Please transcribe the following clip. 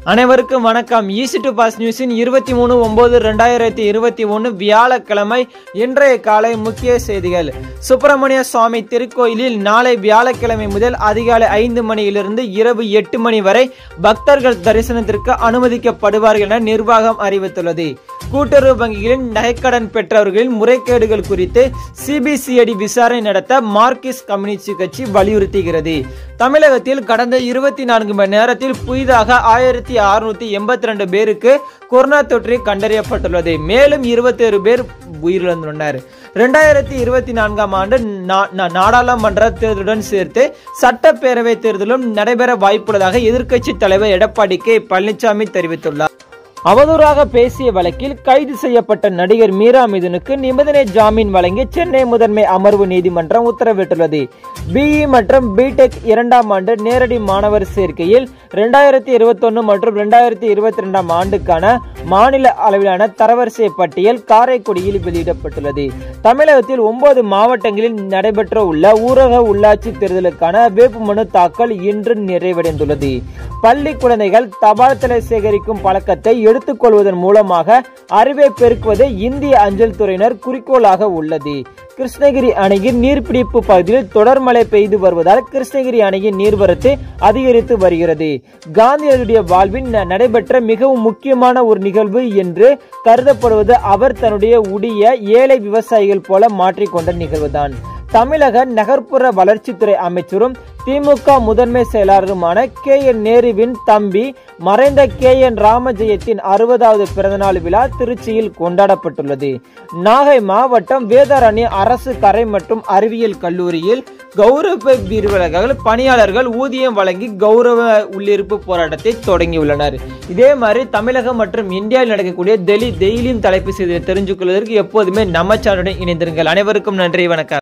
அனைவருக்கும் வணக்கம் easy to pass நியூஸின் இருபத்தி மூணு ஒன்பது ரெண்டாயிரத்தி இருபத்தி ஒன்று வியாழக்கிழமை இன்றைய காலை முக்கிய செய்திகள் சுப்பிரமணிய சுவாமி திருக்கோயிலில் நாளை வியாழக்கிழமை முதல் அதிகாலை ஐந்து மணியிலிருந்து இரவு எட்டு மணி வரை பக்தர்கள் தரிசனத்திற்கு அனுமதிக்கப்படுவார்கள் என நிர்வாகம் அறிவித்துள்ளது கூட்டுறவு வங்கிகளின் நகைக்கடன் பெற்றவர்களின் முறைகேடுகள் குறித்து சிபிசிஐடி விசாரணை நடத்த மார்க்சிஸ்ட் கம்யூனிஸ்ட் கட்சி வலியுறுத்துகிறது தமிழகத்தில் கடந்த இருபத்தி நான்கு மணி நேரத்தில் புதிதாக ஆயிரத்தி அறுநூத்தி எண்பத்தி ரெண்டு பேருக்கு கொரோனா தொற்று கண்டறியப்பட்டுள்ளது மேலும் இருபத்தேழு பேர் உயிரிழந்துள்ளனர் இரண்டாயிரத்தி இருபத்தி நான்காம் ஆண்டு நா- நா- நாடாளுமன்ற தேர்தலுடன் சேர்த்து சட்டப்பேரவை தேர்தலும் நடைபெற வாய்ப்புள்ளதாக எதிர்க்கட்சி தலைவர் எடப்பாடி கே பழனிசாமி தெரிவித்துள்ளார் அவதூறாக பேசிய வழக்கில் கைது செய்யப்பட்ட நடிகர் மீரா மிதுனுக்கு நிபந்தனை ஜாமீன் வழங்கி சென்னை முதன்மை அமர்வு நீதிமன்றம் உத்தரவிட்டுள்ளது பிஇ மற்றும் பிடெக் இரண்டாம் ஆண்டு நேரடி மாணவர் சேர்க்கையில் இரண்டாயிரத்தி இருபத்தொன்னு மற்றும் இரண்டாயிரத்தி இருபத்தி ரெண்டாம் ஆண்டுக்கான மாநில அளவிலான தரவரிசை பட்டியல் காரைக்குடியில் வெளியிடப்பட்டுள்ளது தமிழகத்தில் ஒன்பது மாவட்டங்களில் நடைபெற்ற உள்ள ஊரக உள்ளாட்சி தேர்தலுக்கான வேட்புமனு தாக்கல் இன்று நிறைவடைந்துள்ளது பள்ளி குழந்தைகள் தபால் தலை சேகரிக்கும் பழக்கத்தை எடுத்துக்கொள்வதன் மூலமாக அறிவை பெருக்குவது இந்திய அஞ்சல் துறையினர் குறிக்கோளாக உள்ளது கிருஷ்ணகிரி அணையின் நீர்பிடிப்பு பகுதியில் தொடர் மழை பெய்து வருவதால் கிருஷ்ணகிரி அணையின் நீர்வரத்து அதிகரித்து வருகிறது காந்தியடிகளுடைய வாழ்வில் ந- நடைபெற்ற மிகவும் முக்கியமான ஒரு நிகழ்வு என்று கருதப்படுவது அவர் தன்னுடைய உடைய ஏழை விவசாயிகள் போல மாற்றிக்கொண்ட நிகழ்வுதான் தமிழக நகர்ப்புற வளர்ச்சித்துறை அமைச்சரும் திமுக முதன்மை செயலாளருமான கே என் நேருவின் தம்பி மறைந்த கே என் ராமஜெயத்தின் அறுபதாவது பிறந்தநாள் விழா திருச்சியில் கொண்டாடப்பட்டுள்ளது நாகை மாவட்டம் வேதாரண்ய அரசு கரை மற்றும் அறிவியல் கல்லூரியில் கௌரவ வீரர்கள் பணியாளர்கள் ஊதியம் வழங்கி கௌரவ உள்ளிருப்பு போராட்டத்தை தொடங்கியுள்ளனர் இதே மாதிரி தமிழகம் மற்றும் இந்தியாவில் நடக்கக்கூடிய டெல்லி டெய்லியும் தலைப்பு செய்தியை தெரிஞ்சுக் கொள்வதற்கு எப்போதுமே நம்ம சேனலுடன் இணைந்திருங்கள் அனைவருக்கும் நன்றி வணக்கம்